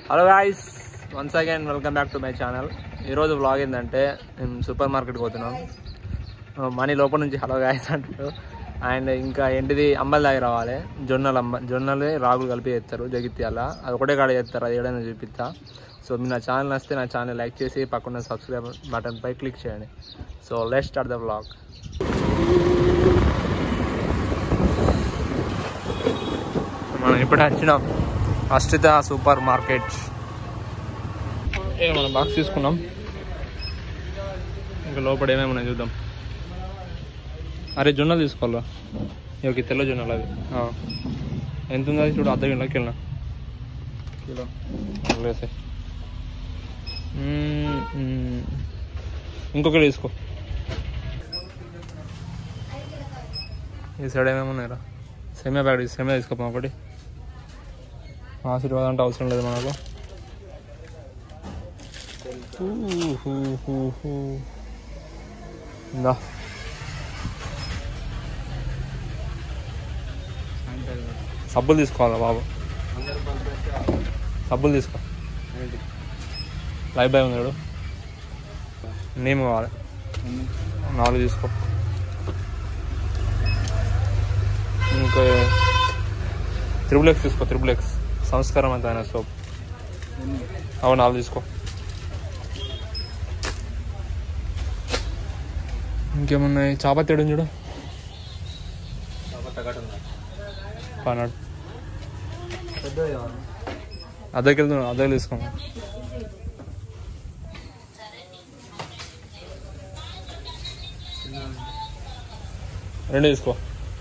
Hello guys once again welcome back to my channel ఈరోజు vlog ఏంటంటే మేము super మార్కెట్కి పోతున్నాం మనీ లోపల నుంచి హలో గాయస్ అంటారు అండ్ ఇంకా ఏంటిది అంబల్ దాగి రావాలి జొన్నలు అంబ జొన్నలు రాగులు కలిపి చేస్తారు జగిత్యాల అది ఒకటే కాడ చేస్తారు అది ఏడైనా చూపిస్తా సో మీరు నా ఛానల్ వస్తే నా ఛానల్ లైక్ చేసి పక్కన సబ్స్క్రైబ్ బటన్ పై క్లిక్ చేయండి so let start the vlog మనం ఇప్పుడు వచ్చినాం అష్టిత సూపర్ మార్కెట్ ఏ మనం బాక్స్ తీసుకున్నాం ఇంకా లోపల ఏమేమి ఉన్నాయి చూద్దాం అరే జొన్నలు తీసుకోవాలా ఓకే తెల్ల జొన్నలు అవి ఆ. ఎంత ఉంది అది చూడు అర్ధ కిలోకి వెళ్ళినా కిలో వేసే ఇంకొకటి తీసుకో ఈ సైడ్ ఏమేమి ఉన్నాయిరా సెమే ప్యాకెట్ సెమే తీసుకోపా ఒకటి ఆశీర్వాదం అంటే అవసరం లేదు మనకు ఇందా సబ్బులు తీసుకోవాలా బాబు సబ్బులు తీసుకో లైఫ్ బాయ్ ఉంది చూడు నేమ్ కావాలి నాలుగు తీసుకో ఇంకా త్రిబుల్ ఎక్స్ తీసుకో త్రిబుల్ ఎక్స్ సంస్కారం అంత ఆయన సోప్ అవి నాలుగు తీసుకో ఇంకేమున్నాయి చాపత్తి ఏడు చూడు పన్నాడు అద్దెకి వెళ్తున్నా అద్దెకి తీసుకో రెండు తీసుకో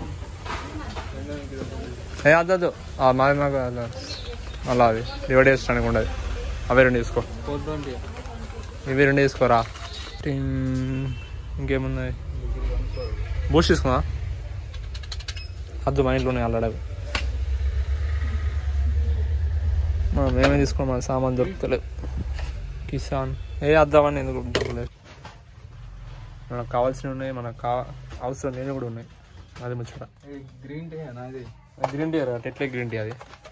ఏ అద్దదు మాది మాకు అద్దు. మళ్ళా అవి డివైడ్ చేస్తానికి ఉండదు అవి రెండు తీసుకో ఇవి రెండు తీసుకోరా టిన్. ఇంకేమున్నాయి బూస్ట్ తీసుకున్నా అద్దు మా ఇంట్లోనే అల్లడవి మనం ఏమేమి తీసుకున్నాం మన సామాన్ దొరుకుతలేదు కిసాన్ ఏ అద్దామని ఎందుకు దొరకలేదు మనకు కావాల్సినవి ఉన్నాయి మనకు కా అవసరం లేని కూడా ఉన్నాయి అది ముచ్చట గ్రీన్ టీ నాది green tea Tetley green tea అది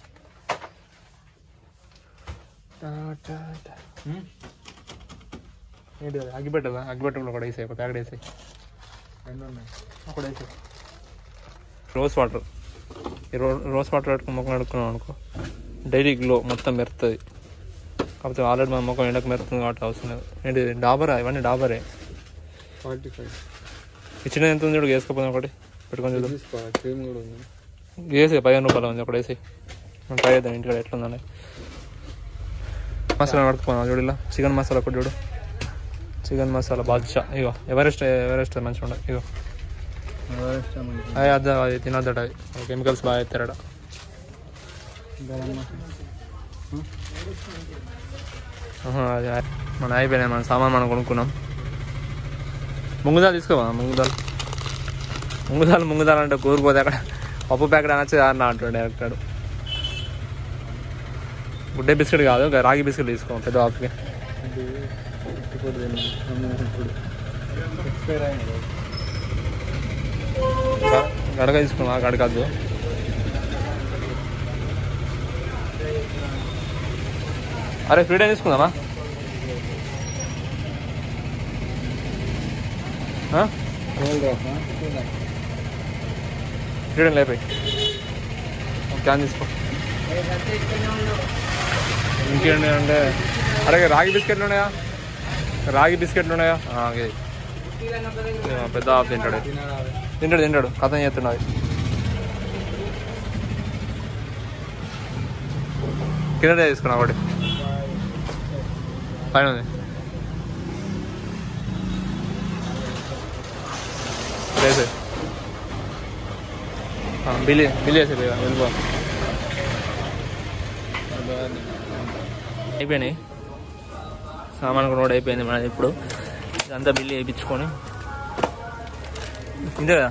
ఏంటి అది అగ్గిపెట్టదా అగ్గిపెట్టలో కూడా వేసాయి ఒక ప్యాకెట్ వేసాయి రెండు ఉన్నాయి ఒకటి వేసాయి రోజ్ వాటర్ ఈ రో రోజ్ వాటర్ పెట్టుకుని ముఖం అడుక్కున్నాం అనుకో డైలీ గ్లో మొత్తం మెరుతుంది కాకపోతే ఆల్రెడీ మన ముఖం ఎండకు మెరుతుంది కాబట్టి అవసరం లేదు ఏంటి డాబరా ఇవన్నీ డాబరే ఫార్టీ ఫైవ్ ఇచ్చిన ఎంత ఉంది చూడు వేసుకోపోయినా ఒకటి పెట్టుకొని చూద్దాం తీసుకోవాలి క్రీమ్ కూడా ఉంది వేసే పదిహేను రూపాయలు ఉంది ఒకటి వేసి మనం ట్రై చేద్దాం ఇంటికాడ ఎట్లా ఉందని మసాలా పడుకున్నాం చూడు ఇలా చికెన్ మసాలా ఒకటి చూడు చికెన్ మసాలా బాద్షా ఇగో ఎవరెస్ట్ ఎవరెస్ట్ మంచిగా ఉండదు ఇగో ఇష్టం అది అద్ద అది తినద్దట అది కెమికల్స్ బాగా ఎత్తారట గరం మసాలా ఆహా, అది మన అయిపోయినాయి మన సామాన్ మనం కొనుక్కున్నాం ముంగుదాలు తీసుకోవా ముంగుదాలు ముంగుదాలు ముంగుదాలు అంటే కూరుకుపోతే అక్కడ పప్పు ప్యాకెట్ అనొచ్చు అన్న అంటుండే అక్కడ గుడ్డే బిస్కెట్ కాదు ఇంకా రాగి బిస్కెట్ తీసుకో పెద్ద బాబుకి అది ఇప్పుడు తిన్నాను అమ్మ ఇప్పుడు ఎక్స్పైర్ అయింది గ- గడక తీసుకున్నా గడకద్దు అరే ఫ్రీ టైం తీసుకుందామా ఆ? కోల్డ్ రాసా ఫ్రీ టైం లేపాయి క్యాన్ తీసుకో ఇంకేంటి అంటే అరే రాగి బిస్కెట్లు ఉన్నాయా రాగి బిస్కెట్లు ఉన్నాయా ఆ, ఇది. ఇది మా పెద్ద ఆఫ్ తింటాడు తినాలి తింటాడు తింటాడు కథం చేస్తున్నాడు కింద తీసుకున్నా ఒకటి పైన ఉంది వేసే బిల్లి బిల్లి వేసే వెళ్ళిపో అయిపోయినాయి సామాన్ కూడా అయిపోయింది మనది ఇప్పుడు ఇదంతా బిల్లు వేయించుకొని ఇంతే కదా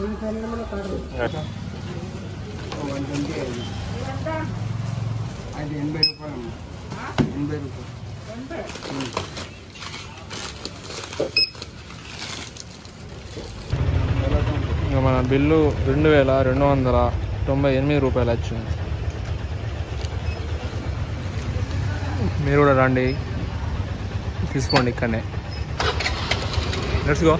అది ఎనభై రూపాయలు ఎనభై రూపాయలు ఇంకా మన బిల్లు రెండు వేల రెండు వందల తొంభై ఎనిమిది రూపాయలు వచ్చింది మీరు కూడా రండి తీసుకోండి ఇక్కడనే లెట్స్ గో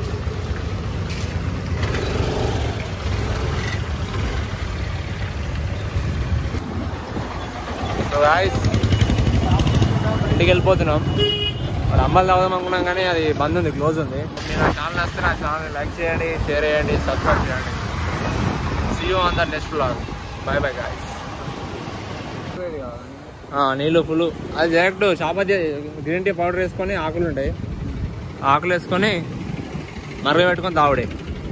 గాయస్ ఇంటికి వెళ్ళిపోతున్నాం మరి అమ్మలు తాగుదాం అనుకున్నాం కానీ అది బంద్ ఉంది క్లోజ్ ఉంది మీరు నా ఛానల్ వస్తే నా ఛానల్ లైక్ చేయండి షేర్ చేయండి సబ్స్క్రైబ్ చేయండి see you on the next blog bye bye guys నీళ్ళు ఫుల్ అది డైరెక్ట్ చాపతి గ్రీన్ టీ పౌడర్ వేసుకొని ఆకులు ఉంటాయి ఆకులు వేసుకొని మరగ పెట్టుకొని తావుడే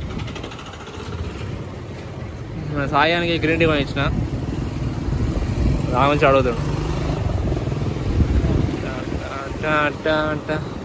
మన సాయానికి గ్రీన్ టీ కొని ఇచ్చిన రామని అడుగుతాడు టా టా టా టా.